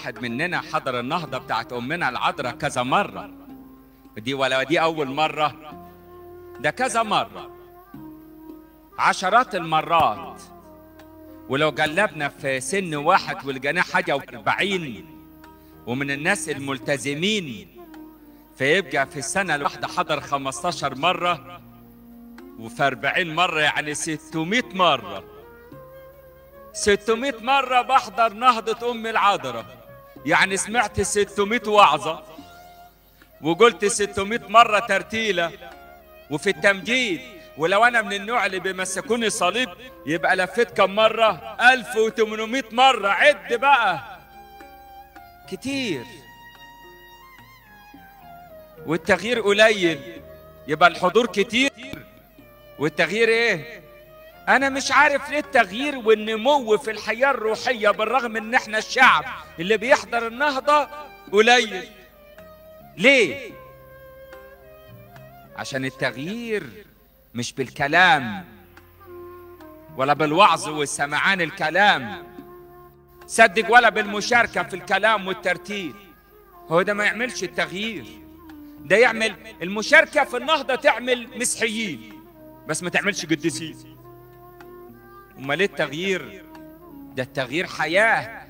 واحد مننا حضر النهضة بتاعت أمنا العذراء كذا مرة دي ولا دي أول مرة ده كذا مرة عشرات المرات ولو جلبنا في سن واحد ولقيناه حاجة وأربعين ومن الناس الملتزمين فيبقى في السنة الواحدة حضر 15 مرة وفي 40 مرة يعني 600 مرة 600 مرة بحضر نهضة أم العذراء يعني سمعت 600 وعظة وقلت 600 مرة ترتيلة وفي التمجيد ولو أنا من النوع اللي بيمسكوني صليب يبقى لفيت كم مرة 1800 مرة عد بقى كتير والتغيير قليل يبقى الحضور كتير والتغيير ايه انا مش عارف ليه التغيير والنمو في الحياه الروحيه بالرغم ان احنا الشعب اللي بيحضر النهضه قليل ليه عشان التغيير مش بالكلام ولا بالوعظ والسمعان الكلام صدق ولا بالمشاركه في الكلام والترتيل هو ده ما يعملش التغيير ده يعمل المشاركه في النهضه تعمل مسيحيين بس ما تعملش قديسين امال ايه التغيير ده التغيير حياه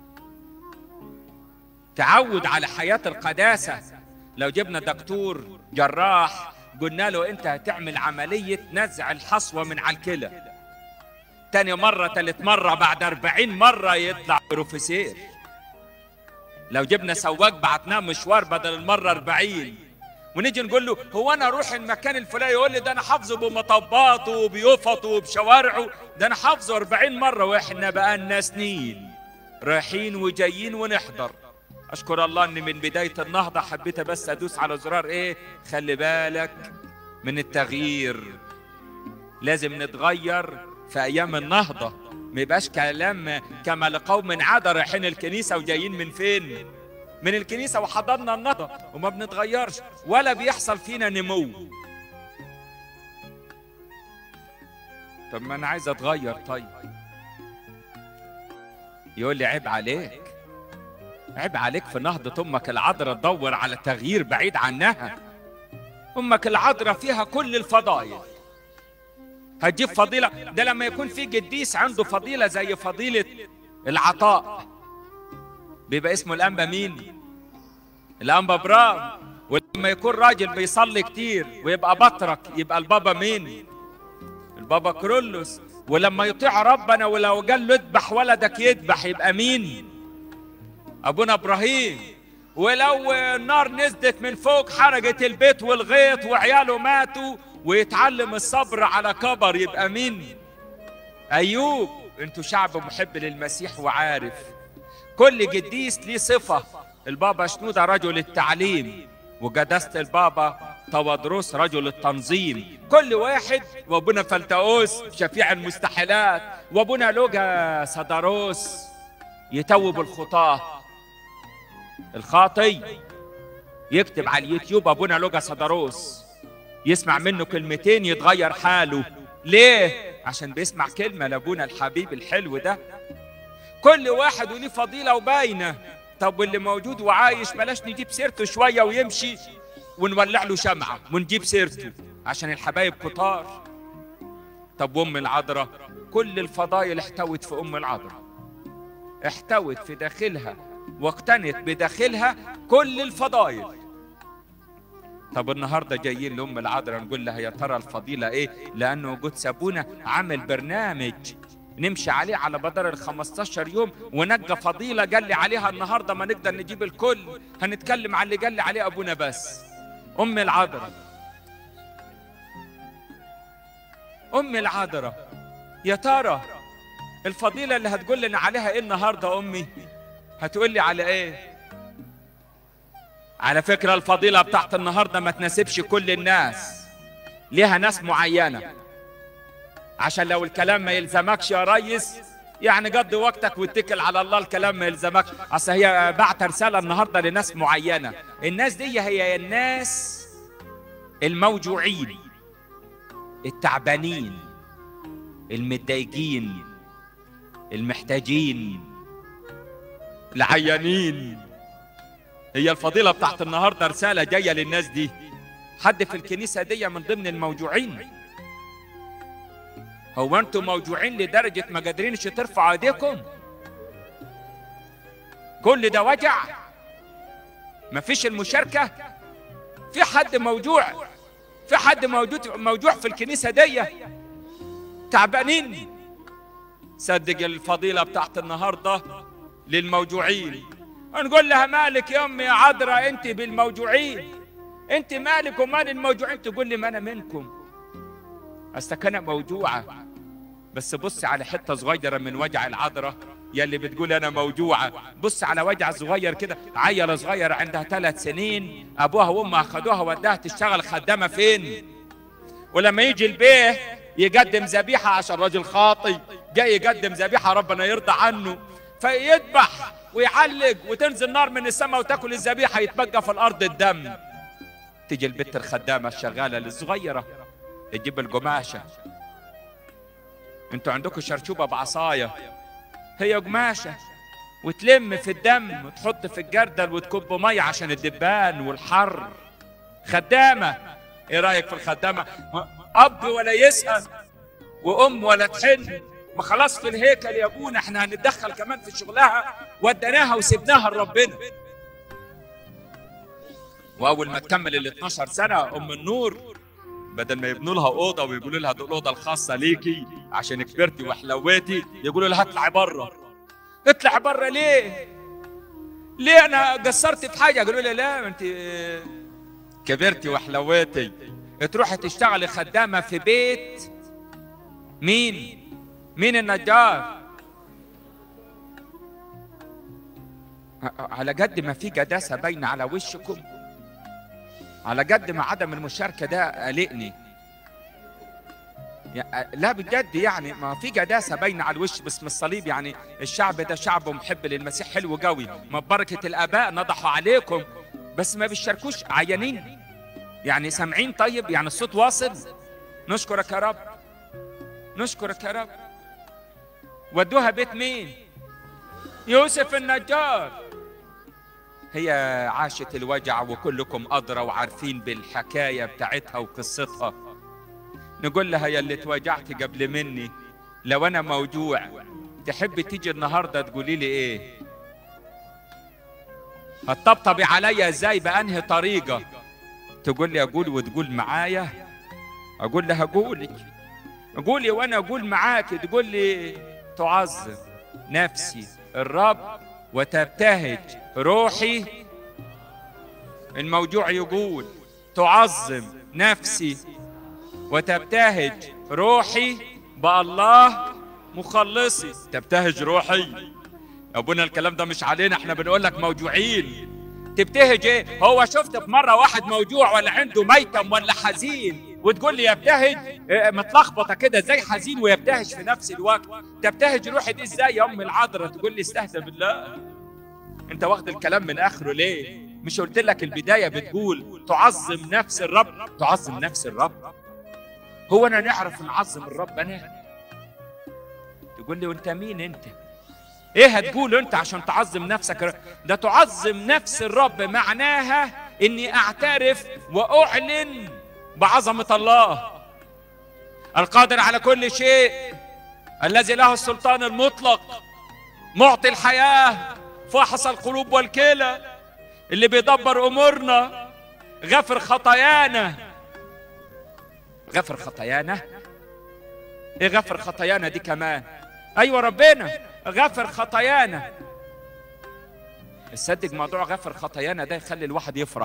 تعود على حياه القداسه لو جبنا دكتور جراح قلنا له انت هتعمل عمليه نزع الحصوه من على الكلى تاني مرة تالت مرة بعد أربعين مرة يطلع بروفيسير لو جبنا سواق بعتناه مشوار بدل المرة أربعين ونيجي نقول له هو انا اروح المكان الفلاني يقول لي ده انا حافظه بمطباته وبيفطه وبشوارعه ده انا حافظه 40 مره واحنا بقى لنا سنين رايحين وجايين ونحضر اشكر الله ان من بدايه النهضه حبيت بس ادوس على زرار ايه خلي بالك من التغيير لازم نتغير في ايام النهضه ما يبقاش كلام كما لقوم عاد رايحين الكنيسه وجايين من فين من الكنيسة وحضرنا النهضة وما بنتغيرش ولا بيحصل فينا نمو طب ما أنا عايز أتغير طيب يقول لي عيب عليك عيب عليك في نهضة أمك العذراء تدور على تغيير بعيد عنها أمك العذراء فيها كل الفضائل هتجيب فضيلة ده لما يكون في قديس عنده فضيلة زي فضيلة العطاء بيبقى اسمه الأنبا مين؟ الأنبا برام ولما يكون راجل بيصلي كتير ويبقى بطرك يبقى البابا مين؟ البابا كرولوس ولما يطيع ربنا ولو قال له اذبح ولدك يذبح يبقى مين؟ أبونا إبراهيم ولو النار نزلت من فوق حرقت البيت والغيط وعياله ماتوا ويتعلم الصبر على كبر يبقى مين؟ أيوب انتوا شعب محب للمسيح وعارف كل قديس ليه صفة البابا شنودة رجل التعليم وقداسة البابا تودروس رجل التنظيم كل واحد وابونا فلتاوس شفيع المستحيلات وابونا لوجا صدروس يتوب الخطاة الخاطي يكتب على اليوتيوب ابونا لوجا صدروس يسمع منه كلمتين يتغير حاله ليه عشان بيسمع كلمة لابونا الحبيب الحلو ده كل واحد وليه فضيلة وباينة طب واللي موجود وعايش بلاش نجيب سيرته شوية ويمشي ونولع له شمعة ونجيب سيرته عشان الحبايب كتار طب وام العذراء كل الفضايل احتوت في ام العذراء احتوت في داخلها واقتنت بداخلها كل الفضايل طب النهارده جايين لام العذراء نقول لها يا ترى الفضيله ايه لانه وجود سابونا عامل برنامج نمشي عليه على مدار ال 15 يوم ونجى فضيله قال لي عليها النهارده ما نقدر نجيب الكل هنتكلم على اللي قال لي عليه ابونا بس ام العذراء ام العذراء يا ترى الفضيله اللي هتقول لنا عليها ايه النهارده امي هتقول لي على ايه على فكره الفضيله بتاعت النهارده ما تناسبش كل الناس ليها ناس معينه عشان لو الكلام ما يلزمكش يا ريس يعني قضي وقتك واتكل على الله الكلام ما يلزمكش اصل هي بعت رساله النهارده لناس معينه الناس دي هي الناس الموجوعين التعبانين المتضايقين المحتاجين العيانين هي الفضيلة بتاعت النهاردة رسالة جاية للناس دي حد في الكنيسة دي من ضمن الموجوعين هو انتم موجوعين لدرجة ما قادرينش ترفعوا ايديكم كل ده وجع مفيش المشاركة في حد موجوع في حد موجود موجوع في الكنيسة دي تعبانين صدق الفضيلة بتاعت النهاردة للموجوعين نقول لها مالك يا امي يا عذراء انت بالموجوعين انت مالك ومال الموجوعين تقول لي ما انا منكم اصلك انا موجوعه بس بص على حته صغيره من وجع العذراء يلي بتقول انا موجوعه بص على وجع صغير كده عيله صغيره عندها ثلاث سنين ابوها وامها خدوها وداها تشتغل خدامه فين ولما يجي البيه يقدم ذبيحه عشان راجل خاطي جاي يقدم ذبيحه ربنا يرضى عنه فيذبح ويعلق وتنزل نار من السماء وتاكل الذبيحه يتبقى في الارض الدم تيجي البت الخدامه الشغاله الصغيره تجيب القماشه انتوا عندكم شرشوبه بعصايه هي قماشه وتلم في الدم وتحط في الجردل وتكب ميه عشان الدبان والحر خدامه ايه رايك في الخدامه اب ولا يسال وام ولا تحن ما خلاص في الهيكل يا ابونا احنا هنتدخل كمان في شغلها وديناها وسبناها لربنا واول ما تكمل ال 12 سنه ام النور بدل ما يبنوا لها اوضه ويقولوا لها دي الاوضه الخاصه ليكي عشان كبرتي وحلويتي يقولوا لها اطلعي بره اطلع بره ليه؟ ليه انا قصرت في حاجه؟ قالوا لي لا ما انت كبرتي وحلويتي تروحي تشتغلي خدامه في بيت مين؟ مين النجار؟ على قد ما في قداسه باينه على وشكم على قد ما عدم المشاركه ده قلقني لا بجد يعني ما في قداسه باينه على الوش باسم الصليب يعني الشعب ده شعب محب للمسيح حلو قوي ما بركه الاباء نضحوا عليكم بس ما بيشاركوش عيانين يعني سامعين طيب يعني الصوت واصل نشكرك يا رب نشكرك يا رب ودوها بيت مين يوسف النجار هي عاشت الوجع وكلكم أدرى وعارفين بالحكاية بتاعتها وقصتها نقول لها يا اللي اتوجعتي قبل مني لو أنا موجوع تحبي تيجي النهاردة تقولي لي إيه هتطبطبي عليا ازاي بأنهي طريقة تقول لي أقول وتقول معايا أقول لها قولي قولي وأنا أقول معاك تقول لي تعظم نفسي الرب وتبتهج روحي الموجوع يقول تعظم نفسي وتبتهج روحي بالله مخلصي تبتهج روحي ابونا الكلام ده مش علينا احنا بنقول لك موجوعين تبتهج ايه هو شفت في مره واحد موجوع ولا عنده ميتم ولا حزين وتقول لي يبتهج اه متلخبطه كده ازاي حزين ويبتهج في نفس الوقت تبتهج روحي دي ازاي يا ام العذراء تقول لي استهدى بالله انت واخد الكلام من اخره ليه مش قلت لك البدايه بتقول تعظم نفس الرب تعظم نفس الرب هو انا نعرف نعظم الرب انا تقول لي وانت مين انت ايه هتقول انت عشان تعظم نفسك ده تعظم نفس الرب معناها اني اعترف واعلن بعظمه الله القادر على كل شيء الذي له السلطان المطلق معطي الحياه فاحص القلوب والكلى اللي بيدبر امورنا غفر خطايانا غفر خطايانا ايه غفر خطايانا دي كمان ايوه ربنا غفر خطايانا تصدق موضوع غفر خطايانا ده يخلي الواحد يفرح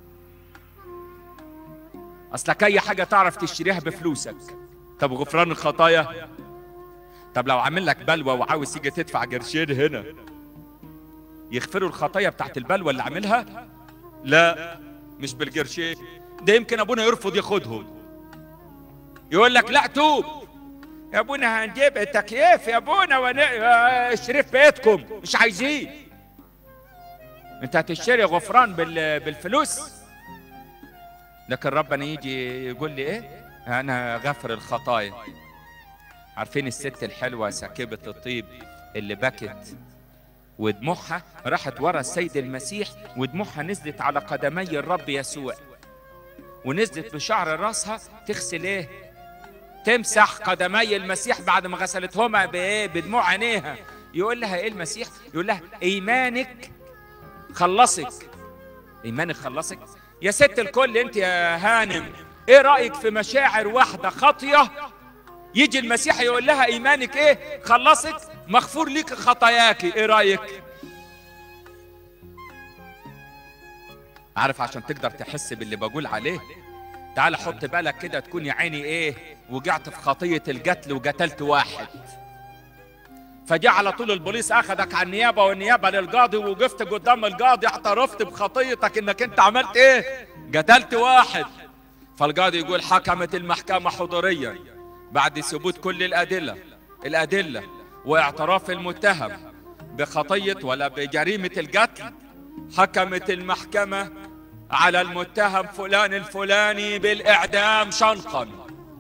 اصلك اي حاجه تعرف تشتريها بفلوسك طب غفران الخطايا طب لو عامل لك بلوى وعاوز تيجي تدفع قرشين هنا يغفروا الخطايا بتاعت البلوى اللي عاملها لا مش بالقرشين ده يمكن ابونا يرفض ياخدهم يقول لك لا توب يا ابونا هنجيب تكييف يا ابونا ونشرف بيتكم مش عايزين انت هتشتري غفران بال... بالفلوس لكن ربنا يجي يقول لي ايه انا غفر الخطايا عارفين الست الحلوه ساكبه الطيب اللي بكت ودموعها راحت ورا السيد المسيح ودموعها نزلت على قدمي الرب يسوع ونزلت بشعر راسها تغسل ايه تمسح قدمي المسيح بعد ما غسلتهما بايه بدموع عينيها يقول لها ايه المسيح يقول لها ايمانك خلصك ايمانك خلصك يا ست الكل انت يا هانم ايه رايك في مشاعر واحده خاطيه يجي المسيح يقول لها ايمانك ايه خلصك مغفور ليك خطاياك ايه رايك عارف عشان تقدر تحس باللي بقول عليه تعال حط بالك كده تكون يا عيني ايه وقعت في خطيه القتل وقتلت واحد فجاء على طول البوليس اخذك على النيابه والنيابه للقاضي ووقفت قدام القاضي اعترفت بخطيتك انك انت عملت ايه قتلت واحد فالقاضي يقول حكمت المحكمه حضوريا بعد ثبوت كل الادله الادله واعتراف المتهم بخطيه ولا بجريمه القتل حكمت المحكمه على المتهم فلان الفلاني بالاعدام شنقا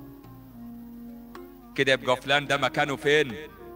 كده يبقى فلان ده مكانه فين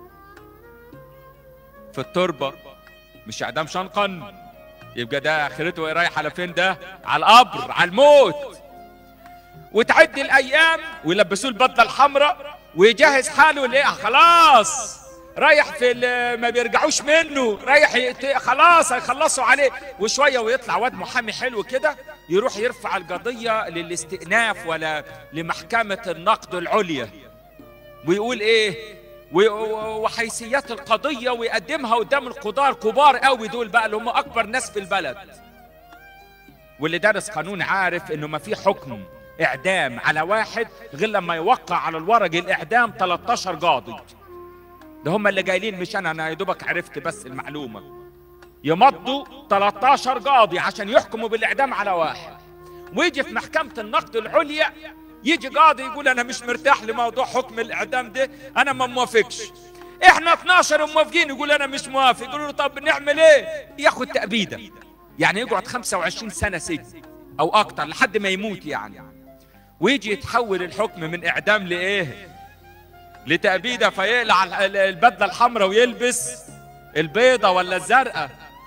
في التربه مش اعدام شنقا يبقى ده اخرته ايه رايح على فين ده على القبر على الموت وتعد الايام ويلبسوه البدله الحمراء ويجهز حاله ليه خلاص رايح في ال- ما بيرجعوش منه رايح يت- خلاص هيخلصوا عليه وشويه ويطلع واد محامي حلو كده يروح يرفع القضيه للاستئناف ولا لمحكمه النقد العليا ويقول ايه و- وحيثيات القضيه ويقدمها قدام القضاه الكبار قوي دول بقى اللي هم اكبر ناس في البلد واللي دارس قانون عارف انه ما في حكم اعدام على واحد غير لما يوقع على الورق الاعدام 13 قاضي ده هم اللي جايين مش انا انا يا دوبك عرفت بس المعلومه يمضوا 13 قاضي عشان يحكموا بالاعدام على واحد ويجي في محكمه النقد العليا يجي قاضي يقول انا مش مرتاح لموضوع حكم الاعدام ده انا ما موافقش احنا 12 موافقين يقول انا مش موافق يقولوا له طب نعمل ايه ياخد تأبيده يعني يقعد 25 سنه سجن او اكتر لحد ما يموت يعني ويجي يتحول الحكم من اعدام لايه لتأبيده فيقلع ال- ال- البدله الحمراء ويلبس البيضه ولا الزرقاء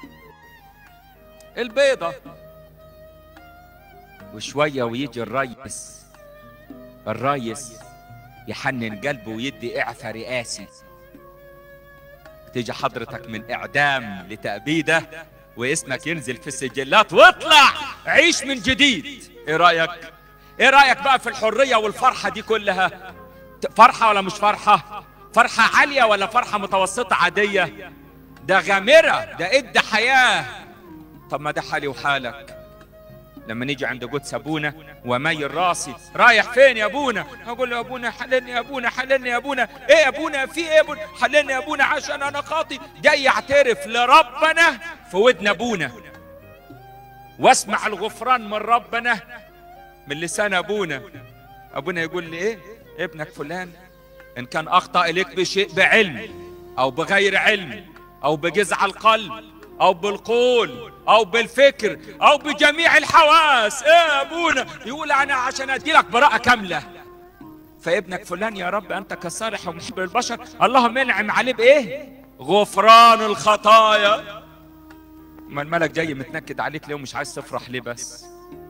البيضه وشويه ويجي الريس الريس يحنن قلبه ويدي اعفاء رئاسي تيجي حضرتك من اعدام لتأبيده واسمك ينزل في السجلات واطلع عيش من جديد ايه رايك ايه رايك بقى في الحريه والفرحه دي كلها ت- فرحه ولا مش فرحه فرحه عاليه ولا فرحه متوسطه عاديه ده غامره ده ادى حياه طب ما ده حالي وحالك لما نيجي عند قدس ابونا ومايل راسي رايح فين يا ابونا اقول له يا ابونا حللني يا ابونا حللني يا ابونا ايه يا ابونا في ايه يا ابونا حللني يا ابونا عشان انا خاطي جاي يعترف لربنا في ودن ابونا واسمع الغفران من ربنا من لسان ابونا ابونا يقول لي ايه ابنك فلان ان كان اخطا اليك بشيء بعلم او بغير علم او بجزع القلب او بالقول او بالفكر او بجميع الحواس ايه يا ابونا يقول انا عشان ادي لك براءه كامله فابنك فلان يا رب انت كصالح ومحب البشر اللهم انعم عليه بايه غفران الخطايا ما الملك جاي متنكد عليك ليه ومش عايز تفرح ليه بس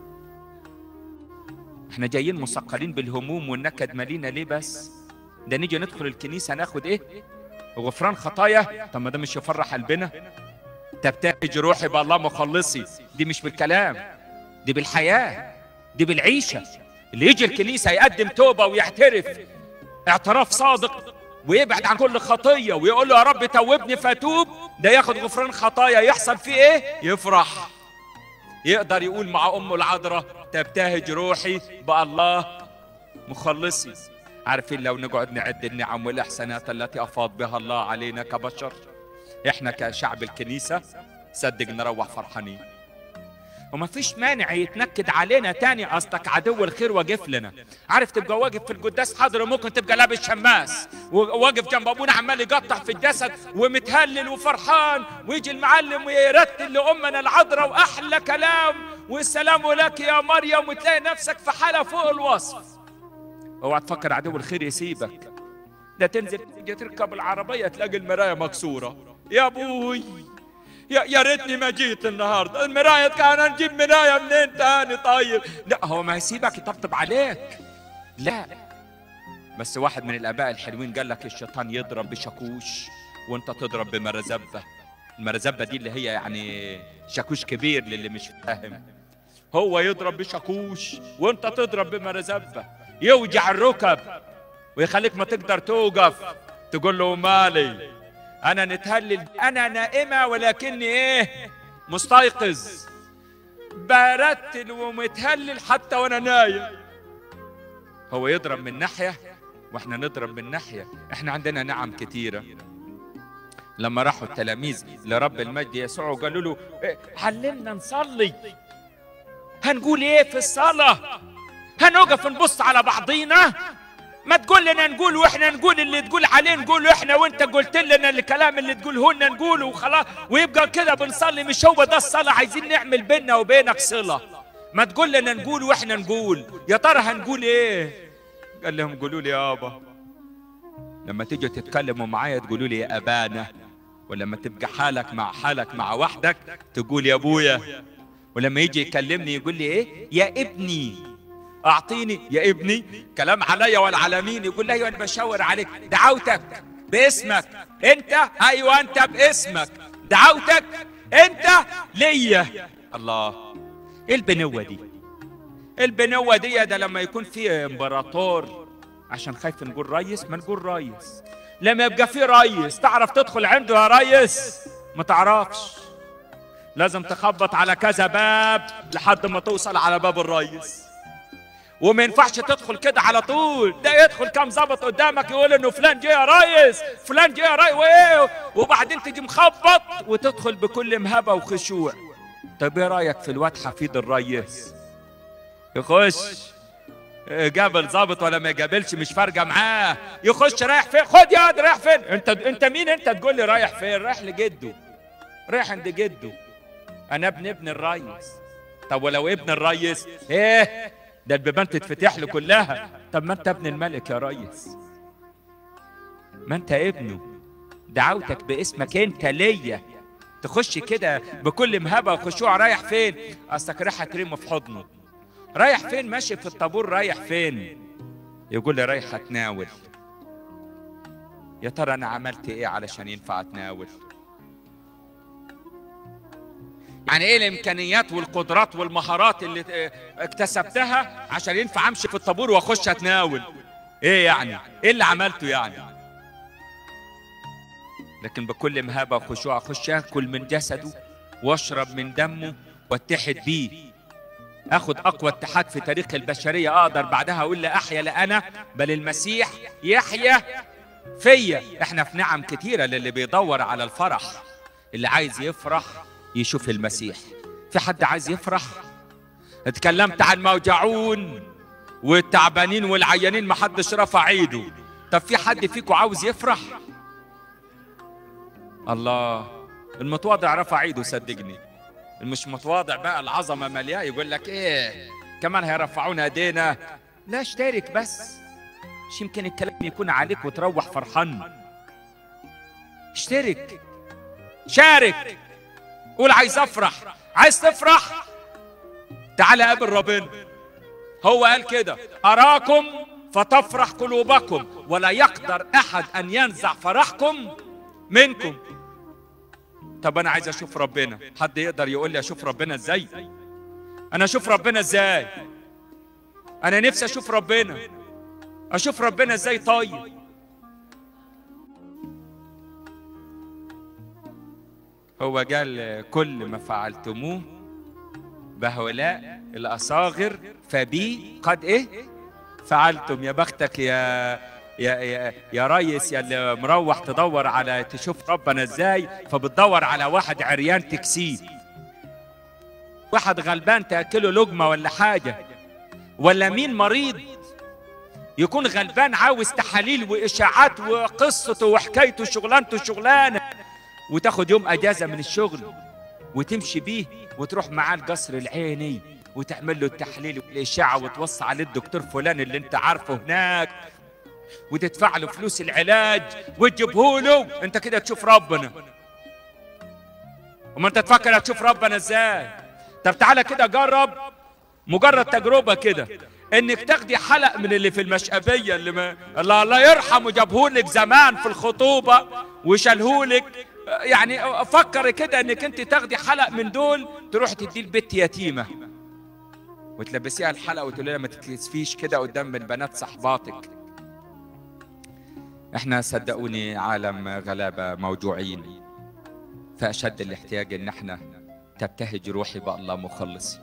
احنا جايين مثقلين بالهموم والنكد مالينا ليه بس ده نيجي ندخل الكنيسه ناخد ايه غفران خطايا طب ما ده مش يفرح قلبنا تبتهج روحي بالله مخلصي دي مش بالكلام دي بالحياه دي بالعيشه اللي يجي الكنيسه يقدم توبه ويعترف اعتراف صادق ويبعد عن كل خطيه ويقول له يا رب توبني فاتوب ده ياخد غفران خطايا يحصل فيه ايه يفرح يقدر يقول مع امه العذراء تبتهج روحي بالله مخلصي عارفين لو نقعد نعد النعم والاحسانات التي افاض بها الله علينا كبشر احنا كشعب الكنيسه صدق نروح فرحانين وما فيش مانع يتنكد علينا تاني اصلك عدو الخير واقف لنا عارف تبقى واقف في القداس حاضر ممكن تبقى لابس شماس وواقف جنب ابونا عمال يقطع في الجسد ومتهلل وفرحان ويجي المعلم ويرتل لامنا العذراء واحلى كلام والسلام لك يا مريم وتلاقي نفسك في حاله فوق الوصف اوعى تفكر عدو الخير يسيبك ده تنزل تيجي تركب العربيه تلاقي المرايه مكسوره يا ابوي يا يا ريتني ما جيت النهارده المرايه كان نجيب مرايه منين تاني طيب لا هو ما يسيبك يطبطب عليك لا بس واحد من الاباء الحلوين قال لك الشيطان يضرب بشاكوش وانت تضرب بمرزبه المرزبه دي اللي هي يعني شاكوش كبير للي مش فاهم هو يضرب بشاكوش وانت تضرب بمرزبه يوجع الركب ويخليك ما تقدر توقف تقول له مالي انا نتهلل انا نائمه ولكني ايه مستيقظ برتل ومتهلل حتى وانا نايم هو يضرب من ناحيه واحنا نضرب من ناحيه احنا عندنا نعم كتيره لما راحوا التلاميذ لرب المجد يسوع وقالوا له إيه، علمنا نصلي هنقول ايه في الصلاه هنوقف نبص على بعضينا ما تقول لنا نقول واحنا نقول اللي تقول عليه نقول احنا وانت قلت لنا الكلام اللي تقوله لنا نقوله وخلاص ويبقى كده بنصلي مش هو ده الصلاه عايزين نعمل بيننا وبينك صله ما تقول لنا نقول واحنا نقول يا ترى هنقول ايه قال لهم قولوا لي يابا لما تيجوا تتكلموا معايا تقولوا لي يا ابانا ولما تبقى حالك مع حالك مع وحدك تقول يا ابويا ولما يجي يكلمني يقول لي ايه يا ابني اعطيني يا ابني كلام عليا ولا على مين يقول لي ايوه انا بشاور عليك دعوتك باسمك انت ايوه انت باسمك دعوتك انت ليا الله ايه البنوه دي البنوه دي ده لما يكون في امبراطور عشان خايف نقول ريس ما نقول ريس لما يبقى في ريس تعرف تدخل عنده يا ريس ما تعرفش لازم تخبط على كذا باب لحد ما توصل على باب الريس وما ينفعش تدخل كده على طول ده يدخل كام ظابط قدامك يقول انه فلان جه يا ريس فلان جه يا ريس وايه وبعدين تيجي مخبط وتدخل بكل مهابه وخشوع طب ايه رايك في الواد حفيد الريس يخش جابل ظابط ولا ما يقابلش مش فارقه معاه يخش رايح فين خد يا واد رايح فين انت انت مين انت تقول لي رايح فين رايح لجده رايح عند جده انا ابن ابن الريس طب ولو ابن الريس ايه ده البيبان تتفتح له كلها طب ما انت ابن الملك يا ريس ما انت ابنه دعوتك باسمك انت ليا تخش كده بكل مهابه وخشوع رايح فين اصلك رايح اترمه في حضنه رايح فين ماشي في الطابور رايح فين يقول لي رايح اتناول يا ترى انا عملت ايه علشان ينفع اتناول يعني ايه الامكانيات والقدرات والمهارات اللي اه، اكتسبتها عشان ينفع امشي في الطابور واخش اتناول ايه يعني ايه اللي عملته يعني لكن بكل مهابه وخشوع اخش اكل من جسده واشرب من دمه واتحد بيه اخد اقوى اتحاد في تاريخ البشريه اقدر بعدها اقول لا احيا لا انا بل المسيح يحيا فيا احنا في نعم كتيره للي بيدور على الفرح اللي عايز يفرح يشوف المسيح في حد عايز يفرح اتكلمت عن موجعون والتعبانين والعيانين محدش رفع ايده طب في حد فيكم عاوز يفرح الله المتواضع رفع ايده صدقني المش متواضع بقى العظمه ملياه يقول لك ايه كمان هيرفعونا ايدينا لا اشترك بس مش يمكن الكلام يكون عليك وتروح فرحان اشترك شارك قول عايز افرح عايز تفرح تعال قابل ربنا هو قال كده اراكم فتفرح قلوبكم ولا يقدر احد ان ينزع فرحكم منكم طب انا عايز اشوف ربنا حد يقدر يقول لي اشوف ربنا ازاي انا اشوف ربنا ازاي انا نفسي اشوف ربنا اشوف ربنا ازاي طيب هو قال كل ما فعلتموه بهؤلاء الاصاغر فبي قد ايه فعلتم يا بختك يا يا يا يا ريس يا اللي مروح تدور على تشوف ربنا ازاي فبتدور على واحد عريان تكسيه واحد غلبان تاكله لقمه ولا حاجه ولا مين مريض يكون غلبان عاوز تحاليل واشاعات وقصته وحكايته شغلانته شغلانه وتاخد يوم اجازه من الشغل وتمشي بيه وتروح معاه القصر العيني وتعمل له التحليل والاشعه وتوصي عليه الدكتور فلان اللي انت عارفه هناك وتدفع له فلوس العلاج وتجيبه له انت كده تشوف ربنا وما انت تفكر هتشوف ربنا ازاي طب تعالى كده جرب مجرد تجربه كده انك تاخدي حلق من اللي في المشقبيه اللي ما الله الله يرحمه جابهولك زمان في الخطوبه وشالهولك يعني فكري كده انك انت تاخدي حلق من دول تروح تديه لبنت يتيمه وتلبسيها الحلقه وتقولي لها ما تتكسفيش كده قدام البنات صحباتك احنا صدقوني عالم غلابه موجوعين فاشد الاحتياج ان احنا تبتهج روحي بالله مخلصي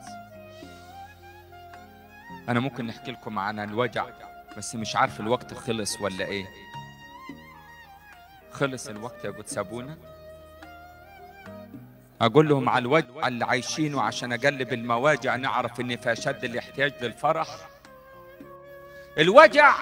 انا ممكن نحكي لكم عن الوجع بس مش عارف الوقت خلص ولا ايه خلص الوقت يا بتسابونا اقول لهم على الوجع اللي عايشينه عشان اقلب المواجع نعرف ان في اشد الاحتياج للفرح الوجع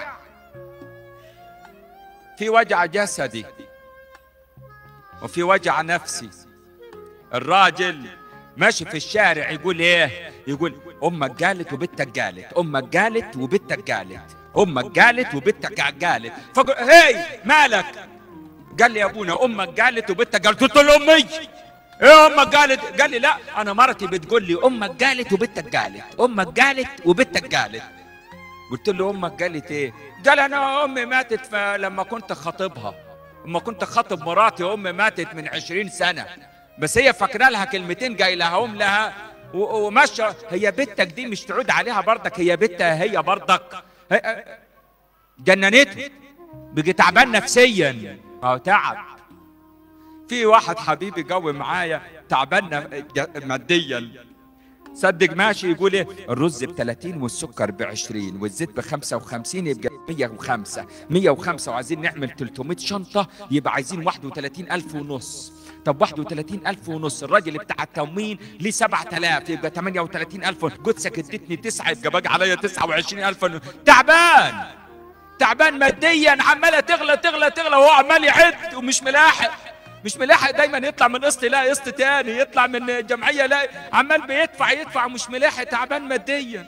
في وجع جسدي وفي وجع نفسي الراجل ماشي في الشارع يقول ايه يقول امك قالت وبنتك قالت امك قالت وبنتك قالت امك قالت وبنتك قالت فقل هي مالك قال لي يا ابونا امك قالت وبنتك قالت قلت له امي ايه امك قالت قال لي لا انا مرتي بتقول لي امك قالت وبنتك قالت امك قالت وبنتك قالت قلت له امك قالت ايه قال انا امي ماتت لما كنت خاطبها لما كنت خاطب مراتي امي ماتت من عشرين سنه بس هي فاكره لها كلمتين جاي لها ام لها وماشيه هي بنتك دي مش تعود عليها برضك هي بنتها هي برضك جننته بيجي تعبان نفسيا اه تعب في واحد حبيبي جو معايا تعبان ماديا صدق ماشي يقول ايه الرز ب 30 والسكر ب 20 والزيت ب 55 يبقى 105 105 وعايزين نعمل 300 شنطه يبقى عايزين 31000 ونص طب 31000 ونص الراجل بتاع التموين ليه 7000 يبقى 38000 قدسك ادتني 9 يبقى باقي عليا 29000 تعبان تعبان ماديا عماله تغلى تغلى تغلى وهو عمال يعد ومش ملاحق مش ملاحق دايما يطلع من قسط يلاقي قسط تاني يطلع من جمعيه يلاقي عمال بيدفع يدفع مش ملاحق تعبان ماديا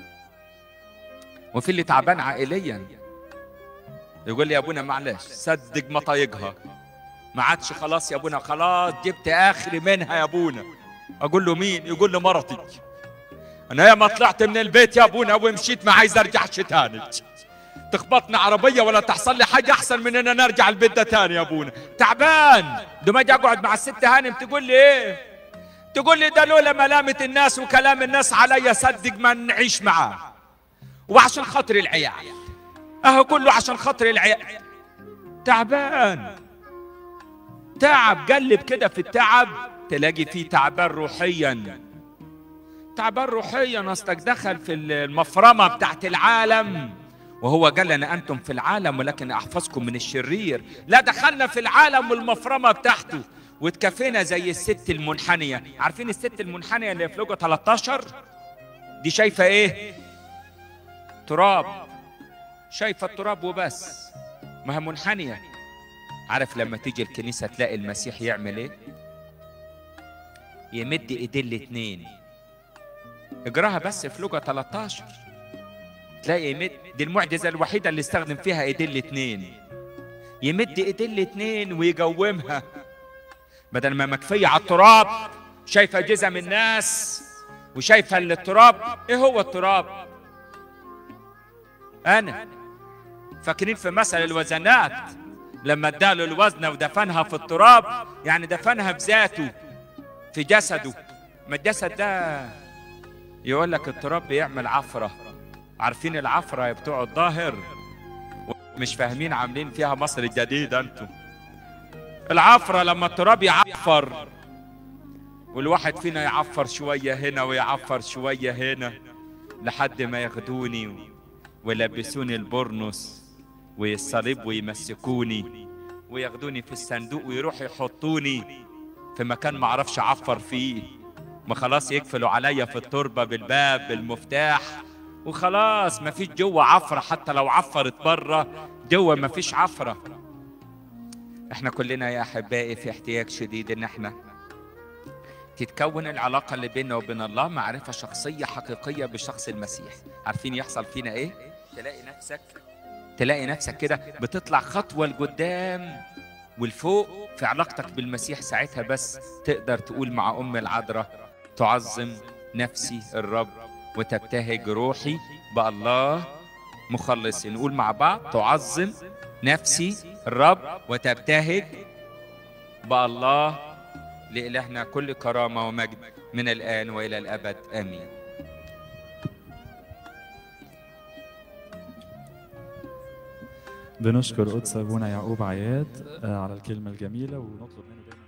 وفي اللي تعبان عائليا يقول لي يا ابونا معلش صدق مطايقها ما عادش خلاص يا ابونا خلاص جبت اخري منها يا ابونا اقول له مين يقول له مرتي انا يا ما طلعت من البيت يا ابونا ومشيت ما عايز ارجعش تاني تخبطني عربية ولا تحصل لي حاجة أحسن من إن أنا أرجع البيت ده تاني يا أبونا تعبان ده ما أجي أقعد مع الست هانم تقول لي إيه تقول لي ده لولا ملامة الناس وكلام الناس عليا صدق ما نعيش معاه وعشان خاطر العيال أهو كله عشان خاطر العيال تعبان تعب قلب كده في التعب تلاقي فيه تعبان روحيا تعبان روحيا أصلك دخل في المفرمة بتاعت العالم وهو قال لنا أنتم في العالم ولكن أحفظكم من الشرير لا دخلنا في العالم والمفرمة بتاعته واتكفينا زي الست المنحنية عارفين الست المنحنية اللي في لوجو 13 دي شايفة ايه تراب شايفة التراب وبس ما هي منحنية عارف لما تيجي الكنيسة تلاقي المسيح يعمل ايه يمد ايديه الاتنين اجراها بس في لوجا 13 تلاقي يمد دي المعجزة الوحيدة اللي استخدم فيها ايديه الاتنين يمد ايديه الاتنين ويقومها بدل ما مكفية على التراب شايفة جزم الناس وشايفة التراب ايه هو التراب انا فاكرين في مثل الوزنات لما اداله الوزنة ودفنها في التراب يعني دفنها بذاته في جسده ما الجسد ده يقول لك التراب بيعمل عفرة عارفين العفرة يا بتوع الظاهر مش فاهمين عاملين فيها مصر الجديدة انتم العفرة لما التراب يعفر والواحد فينا يعفر شوية هنا ويعفر شوية هنا لحد ما ياخدوني ويلبسوني البرنس والصليب ويمسكوني وياخدوني في الصندوق ويروحوا يحطوني في مكان ما اعرفش اعفر فيه ما خلاص يقفلوا عليا في التربة بالباب بالمفتاح وخلاص ما فيش جوه عفرة حتى لو عفرت بره جوه ما فيش عفرة احنا كلنا يا احبائي في احتياج شديد ان احنا تتكون العلاقة اللي بيننا وبين الله معرفة شخصية حقيقية بشخص المسيح عارفين يحصل فينا ايه تلاقي نفسك تلاقي نفسك كده بتطلع خطوة لقدام والفوق في علاقتك بالمسيح ساعتها بس تقدر تقول مع أم العذراء تعظم نفسي الرب وتبتهج روحي بالله مخلصي نقول مع بعض تعظم نفسي الرب وتبتهج بالله لإلهنا كل كرامة ومجد من الآن وإلى الأبد آمين بنشكر قدس ابونا يعقوب عياد آه، على الكلمه الجميله ونطلب منه دايما